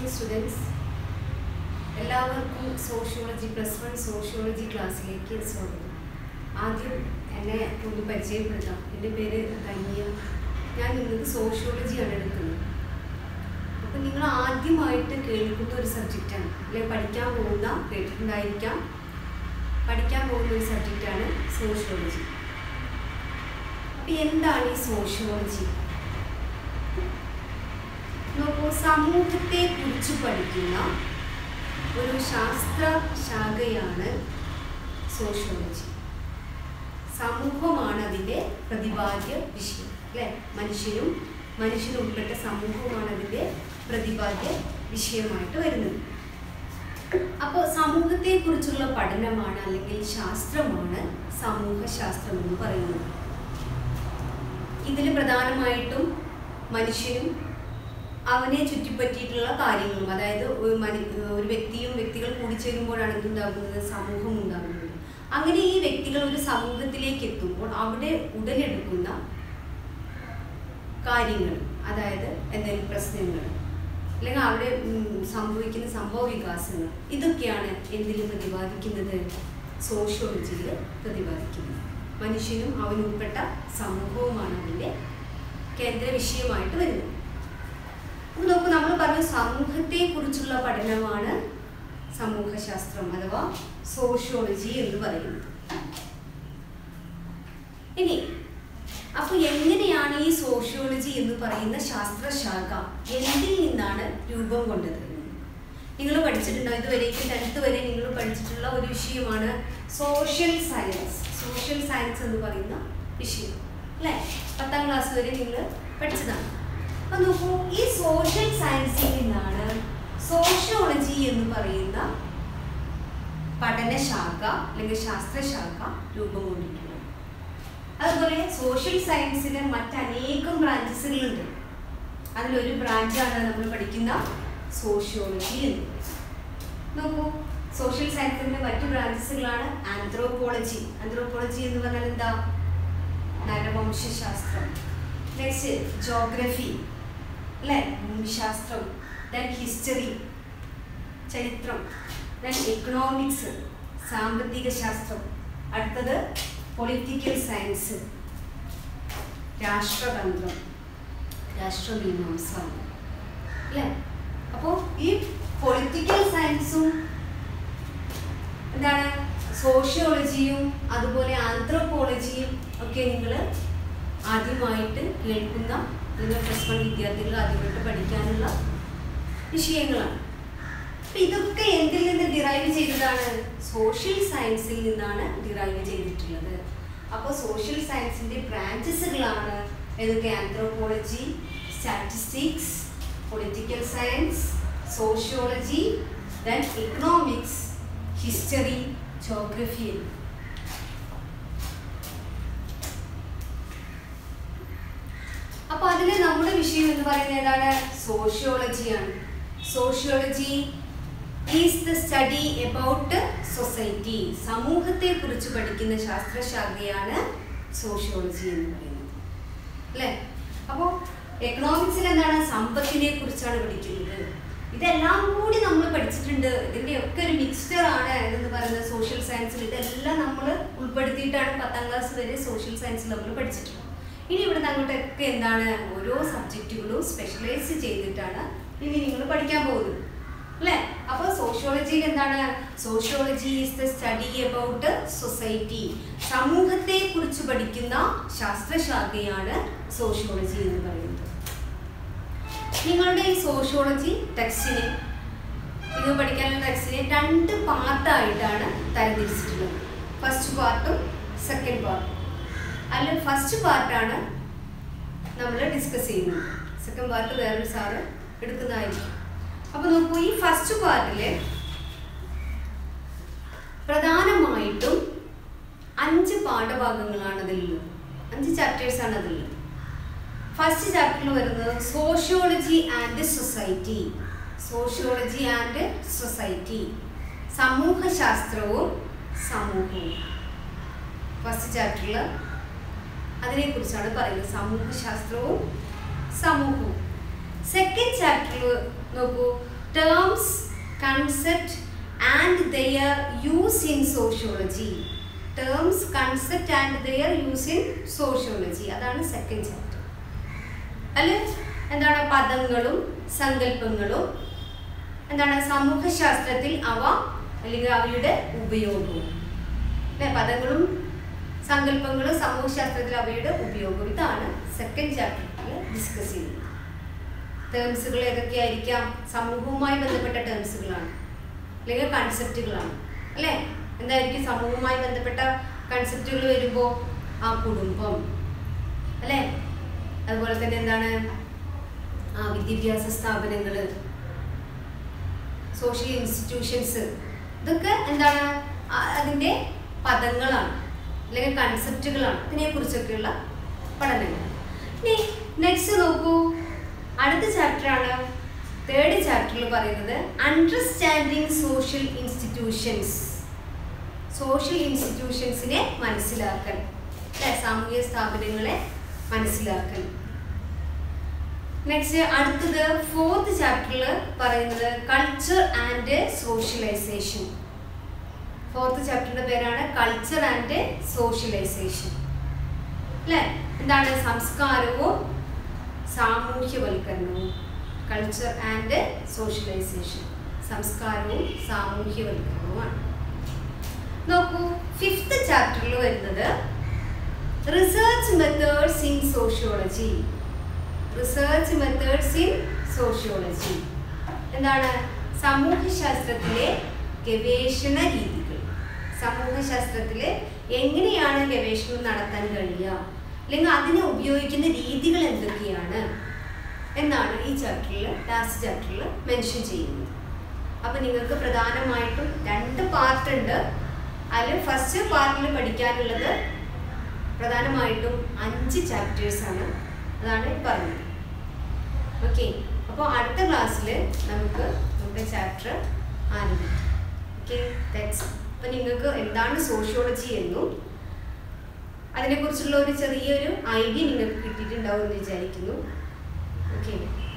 morning students എല്ലാവർക്കും sociology plus one sociology ക്ലാസ്സിലേക്ക് സ്വാഗതം ആദ്യം എന്നെ ഒന്ന് പരിചയപ്പെടുത്താം എൻ്റെ പേര് ധന്യ ഞാൻ നിങ്ങൾക്ക് സോഷ്യോളജിയാണ് എടുക്കുന്നത് അപ്പോൾ നിങ്ങൾ ആദ്യമായിട്ട് കേൾക്കുന്ന ഒരു സബ്ജക്റ്റാണ് അല്ലെങ്കിൽ പഠിക്കാൻ പോകുന്ന കേട്ടിട്ടുണ്ടായിരിക്കാം പഠിക്കാൻ പോകുന്ന ഒരു സബ്ജക്റ്റാണ് സോഷ്യോളജി അപ്പോൾ എന്താണ് ഈ സോഷ്യോളജി നോക്കൂ സമൂഹത്തെ കുറിച്ച് പഠിക്കുന്ന ഒരു ശാസ്ത്ര ശാഖയാണ് സോഷ്യോളജി സമൂഹമാണ് അതിൻ്റെ പ്രതിപാദ്യ വിഷയം അല്ലേ മനുഷ്യനും മനുഷ്യനും ഉൾപ്പെട്ട സമൂഹമാണ് അതിൻ്റെ പ്രതിപാദ്യ വിഷയമായിട്ട് വരുന്നത് അപ്പോൾ സമൂഹത്തെക്കുറിച്ചുള്ള പഠനമാണ് അല്ലെങ്കിൽ ശാസ്ത്രമാണ് സമൂഹശാസ്ത്രം എന്ന് പറയുന്നത് ഇതിൽ പ്രധാനമായിട്ടും മനുഷ്യനും അവനെ ചുറ്റിപ്പറ്റിയിട്ടുള്ള കാര്യങ്ങളും അതായത് ഒരു മനു ഒരു വ്യക്തിയും വ്യക്തികൾ കൂടിച്ചേരുമ്പോഴാണ് എന്തുണ്ടാകുന്നത് സമൂഹം ഉണ്ടാകുന്നത് അങ്ങനെ ഈ വ്യക്തികൾ ഒരു സമൂഹത്തിലേക്ക് എത്തുമ്പോൾ അവിടെ ഉടലെടുക്കുന്ന കാര്യങ്ങൾ അതായത് എന്തെങ്കിലും പ്രശ്നങ്ങൾ അല്ലെങ്കിൽ അവിടെ ഉം, സംഭവിക്കുന്ന സംഭവ വികാസങ്ങൾ ഇതൊക്കെയാണ് എന്തിൽ പ്രതിപാദിക്കുന്നത് സോഷ്യോളജിയിൽ പ്രതിപാദിക്കുന്നത് മനുഷ്യനും അവനുൾപ്പെട്ട സമൂഹവുമാണ് അതിൻ്റെ കേന്ദ്ര വിഷയമായിട്ട് വരുന്നത് അപ്പോൾ നോക്കൂ നമ്മൾ പറഞ്ഞു സമൂഹത്തെ കുറിച്ചുള്ള പഠനമാണ് സമൂഹശാസ്ത്രം അഥവാ സോഷ്യോളജി എന്ന് പറയുന്നത് ഇനി അപ്പോൾ എങ്ങനെയാണ് ഈ സോഷ്യോളജി എന്ന് പറയുന്ന ശാസ്ത്രശാഖ എന്തിൽ നിന്നാണ് രൂപം കൊണ്ടത് നിങ്ങൾ പഠിച്ചിട്ടുണ്ടോ ഇതുവരേക്കും ടെൻത്ത് വരെ നിങ്ങൾ പഠിച്ചിട്ടുള്ള ഒരു വിഷയമാണ് സോഷ്യൽ സയൻസ് സോഷ്യൽ സയൻസ് എന്ന് പറയുന്ന വിഷയം അല്ലേ പത്താം ക്ലാസ് വരെ നിങ്ങൾ പഠിച്ചതാണ് അപ്പൊ നോക്കൂ ഈ സോഷ്യൽ സയൻസിൽ നിന്നാണ് സോഷ്യോളജി എന്ന് പറയുന്ന പഠനശാഖ അല്ലെങ്കിൽ ശാസ്ത്രശാഖ രൂപം കൊണ്ടിരിക്കുന്നത് അതുപോലെ സോഷ്യൽ സയൻസിന് മറ്റനേകം ബ്രാഞ്ചസുകളുണ്ട് അതിലൊരു ബ്രാഞ്ചാണ് നമ്മൾ പഠിക്കുന്ന സോഷ്യോളജി എന്ന് നോക്കൂ സോഷ്യൽ സയൻസിന്റെ മറ്റു ബ്രാഞ്ചസുകളാണ് ആന്ത്രോപോളജി ആന്ത്രോപോളജി എന്ന് പറഞ്ഞാൽ എന്താ നരവംശാസ്ത്രം നെക്സ്റ്റ് ജോഗ്രഫി അല്ലേ ഭൂമിശാസ്ത്രം ദെൻ ഹിസ്റ്ററി ചരിത്രം ദെൻ എക്കണോമിക്സ് സാമ്പത്തിക ശാസ്ത്രം അടുത്തത് പൊളിറ്റിക്കൽ സയൻസ് രാഷ്ട്രതന്ത്രം രാഷ്ട്രമീമാംസ അല്ലേ അപ്പോൾ ഈ പൊളിറ്റിക്കൽ സയൻസും എന്താണ് സോഷ്യോളജിയും അതുപോലെ ആന്ത്രോപോളജിയും ഒക്കെ നിങ്ങൾ ആദ്യമായിട്ട് കേൾക്കുന്ന നിങ്ങൾ പ്ലസ് വൺ വിദ്യാർത്ഥികൾ ആദ്യമായിട്ട് പഠിക്കാനുള്ള വിഷയങ്ങളാണ് അപ്പൊ ഇതൊക്കെ എന്തിൽ നിന്ന് ഡിറൈവ് ചെയ്തതാണ് സോഷ്യൽ സയൻസിൽ നിന്നാണ് ഡിറൈവ് ചെയ്തിട്ടുള്ളത് അപ്പോൾ സോഷ്യൽ സയൻസിന്റെ ബ്രാഞ്ചസുകളാണ് ഏതൊക്കെ anthropology statistics political science sociology then economics history geography അപ്പൊ അതില് നമ്മുടെ വിഷയം എന്ന് പറയുന്നത് ഏതാണ് സോഷ്യോളജിയാണ് sociology is the study about society സമൂഹത്തെ കുറിച്ച് പഠിക്കുന്ന ശാസ്ത്രശാഖയാണ് സോഷ്യോളജി എന്ന് പറയുന്നത് അല്ലേ അപ്പോൾ എക്കണോമിക്സിൽ എന്താണ് സമ്പത്തിനെ കുറിച്ചാണ് പഠിക്കുന്നത് ഇതെല്ലാം കൂടി നമ്മൾ പഠിച്ചിട്ടുണ്ട് ഇതിന്റെ ഒക്കെ ഒരു മിക്സ്ചർ ആണ് എന്ന് പറയുന്നത് സോഷ്യൽ സയൻസിൽ ഇതെല്ലാം നമ്മൾ ഉൾപ്പെടുത്തിയിട്ടാണ് പത്താം ക്ലാസ് വരെ സോഷ്യൽ സയൻസിൽ നമ്മൾ പഠിച്ചിട്ടുള്ളത് ഇനി ഇവിടുന്ന് അങ്ങോട്ടൊക്കെ എന്താണ് ഓരോ സബ്ജക്റ്റുകളും സ്പെഷ്യലൈസ് ചെയ്തിട്ടാണ് ഇനി നിങ്ങൾ പഠിക്കാൻ പോകുന്നത് അല്ലേ അപ്പോൾ സോഷ്യോളജിയിൽ എന്താണ് sociology is the study about society സമൂഹത്തെ കുറിച്ച് പഠിക്കുന്ന ശാസ്ത്രശാഖയാണ് സോഷ്യോളജി എന്ന് പറയുന്നത് നിങ്ങളുടെ ഈ സോഷ്യോളജി ടെക്സ്റ്റിനെ നിങ്ങൾ പഠിക്കാനുള്ള ടെക്സ്റ്റിനെ രണ്ട് പാർട്ടായിട്ടാണ് തരംതിരിച്ചിട്ടുള്ളത് ഫസ്റ്റ് പാർട്ടും സെക്കൻഡ് പാർട്ടും അല്ല ഫസ്റ്റ് പാർട്ടാണ് നമ്മൾ ഡിസ്കസ് ചെയ്യുന്നത് സെക്കൻഡ് പാർട്ട് വേറൊരു സാറ് എടുക്കുന്നതായിരിക്കും അപ്പോൾ നോക്കൂ ഈ ഫസ്റ്റ് പാർട്ടില് പ്രധാനമായിട്ടും അഞ്ച് പാഠഭാഗങ്ങളാണ് അതിലുള്ളത് അഞ്ച് ചാപ്റ്റേഴ്സ് ആണ് അതിലുള്ളത് ഫസ്റ്റ് ചാപ്റ്ററിൽ വരുന്നത് sociology and society sociology and society സമൂഹശാസ്ത്രവും സമൂഹവും ഫസ്റ്റ് ചാപ്റ്ററിൽ അതിനെക്കുറിച്ചാണ് പറയുന്നത് സമൂഹശാസ്ത്രവും സമൂഹവും സെക്കൻഡ് ചാപ്റ്ററിൽ നോക്കൂ terms concept and their use in sociology terms concept and their use in sociology അതാണ് സെക്കൻഡ് ചാപ്റ്റർ അല്ലെ എന്താണ് പദങ്ങളും സങ്കല്പങ്ങളും എന്താണ് സമൂഹശാസ്ത്രത്തിൽ അവ അല്ലെങ്കിൽ അവയുടെ ഉപയോഗവും അല്ലെ പദങ്ങളും സങ്കല്പങ്ങളും സമൂഹശാസ്ത്രത്തിൽ അവയുടെ ഉപയോഗം ഇതാണ് സെക്കൻഡ് ചാപ്റ്ററിൽ ഡിസ്കസ് ചെയ്യുന്നത് ടേംസുകൾ ഏതൊക്കെയായിരിക്കാം സമൂഹവുമായി ബന്ധപ്പെട്ട ടേംസുകളാണ് അല്ലെങ്കിൽ കൺസെപ്റ്റുകളാണ് അല്ലേ എന്തായിരിക്കും സമൂഹവുമായി ബന്ധപ്പെട്ട കൺസെപ്റ്റുകൾ വരുമ്പോൾ ആ കുടുംബം അല്ലേ അതുപോലെ തന്നെ എന്താണ് ആ വിദ്യാഭ്യാസ സ്ഥാപനങ്ങൾ സോഷ്യൽ ഇൻസ്റ്റിറ്റ്യൂഷൻസ് ഇതൊക്കെ എന്താണ് ആ- അതിൻ്റെ പദങ്ങളാണ് അല്ലെങ്കിൽ കൺസെപ്റ്റുകളാണ് ഇതിനെക്കുറിച്ചൊക്കെയുള്ള പഠനങ്ങൾ ഇനി നെക്സ്റ്റ് നോക്കൂ അടുത്ത ചാപ്റ്ററാണ് തേർഡ് ചാപ്റ്ററിൽ പറയുന്നത് അണ്ടർസ്റ്റാൻഡിങ് സോഷ്യൽ ഇൻസ്റ്റിറ്റ്യൂഷൻസ് സോഷ്യൽ ഇൻസ്റ്റിറ്റ്യൂഷൻസിനെ മനസ്സിലാക്കൽ അല്ലെ സാമൂഹിക സ്ഥാപനങ്ങളെ മനസ്സിലാക്കൽ നെക്സ്റ്റ് അടുത്തത് ഫോർത്ത് ചാപ്റ്ററിൽ പറയുന്നത് കൾച്ചർ ആൻഡ് സോഷ്യലൈസേഷൻ ഫോർത്ത് ചാപ്റ്ററിന്റെ പേരാണ് കൾച്ചർ ആൻഡ് സോഷ്യലൈസേഷൻ അല്ലേ എന്താണ് സംസ്കാരവും സാമൂഹ്യവൽക്കരണവും കൾച്ചർ ആൻഡ് സോഷ്യലൈസേഷൻ സംസ്കാരവും സാമൂഹ്യവൽക്കരണവുമാണ് നോക്കൂ ഫിഫ്ത്ത് ചാപ്റ്ററിൽ വരുന്നത് research methods in sociology research methods in sociology എന്താണ് സമൂഹശാസ്ത്രത്തിലെ ഗവേഷണ രീതികൾ സമൂഹശാസ്ത്രത്തിൽ എങ്ങനെയാണ് ഗവേഷണം നടത്താൻ കഴിയുക അല്ലെങ്കിൽ അതിനെ ഉപയോഗിക്കുന്ന രീതികൾ എന്തൊക്കെയാണ് എന്നാണ് ഈ ചാപ്റ്ററിൽ ലാസ്റ്റ് ചാപ്റ്ററിൽ മെൻഷൻ ചെയ്യുന്നത് അപ്പം നിങ്ങൾക്ക് പ്രധാനമായിട്ടും രണ്ട് പാർട്ട് ഉണ്ട് അതിൽ ഫസ്റ്റ് പാർട്ടിൽ പഠിക്കാനുള്ളത് പ്രധാനമായിട്ടും അഞ്ച് ചാപ്റ്റേഴ്സ് ആണ് അതാണ് ഈ പറഞ്ഞത് ഓക്കെ അപ്പോൾ അടുത്ത ക്ലാസ്സിൽ നമുക്ക് നമ്മുടെ ചാപ്റ്റർ ആരംഭിക്കാം ഓക്കെ ദാറ്റ്സ് അപ്പോൾ നിങ്ങൾക്ക് എന്താണ് സോഷ്യോളജി എന്നും അതിനെക്കുറിച്ചുള്ള ഒരു ചെറിയൊരു ഐഡിയ നിങ്ങൾക്ക് കിട്ടിയിട്ടുണ്ടാവും എന്ന് വിചാരിക്കുന്നു ഓക്കെ